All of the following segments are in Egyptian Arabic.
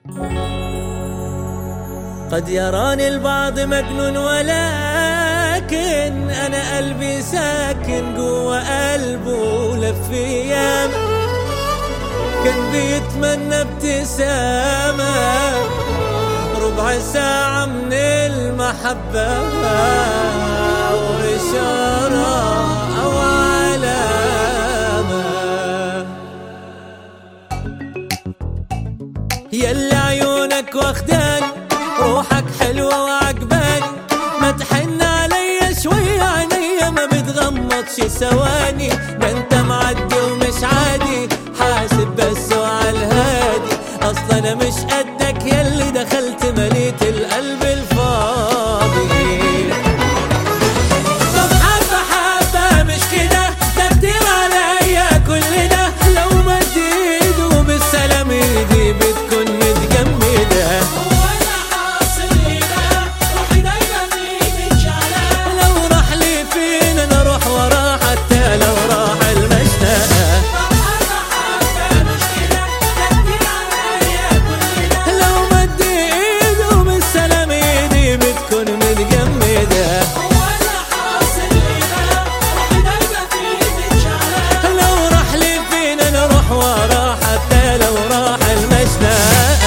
قد يراني البعض مجنون ولكن أنا قلبي ساكن جوا قلبه لف ياما كان بيتمنى ابتسامة ربع ساعة من المحبة وإشارة أو علامة يلي عيونك واخداني روحك حلوة وعجباني ما تحن عليا شوية عينيا ما بتغمضش ثواني ده انت معدي ومش عادي حاسب بس وعلى الهادي اصلا انا مش قدك يلي دخلت مليت القلب الفاضي طب حبة حبة مش كده ده كتير عليا كل ده لو مد ايده بالسلام ايدي بتكون متجمدة لو راح لي فين انا اروح وراه حتى لو راح المشتاق لو مد ايده بالسلام ايدي بتكون متجمدة لو راح لي فين انا اروح وراه حتى لو راح المشتاق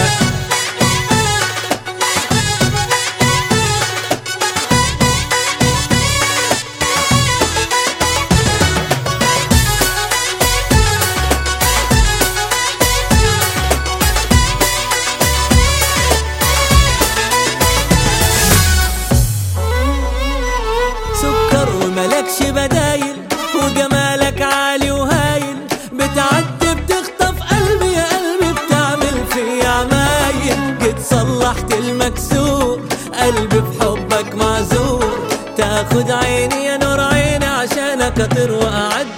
سكر وملكش بدايل وجمالك عالي وهايل بتعدي بتخطف قلبي يا قلبي بتعمل في عمايل جيت صلحت المكسور قلبي بحبك معذور تاخد عيني يا نور عيني عشانك اطير واعدي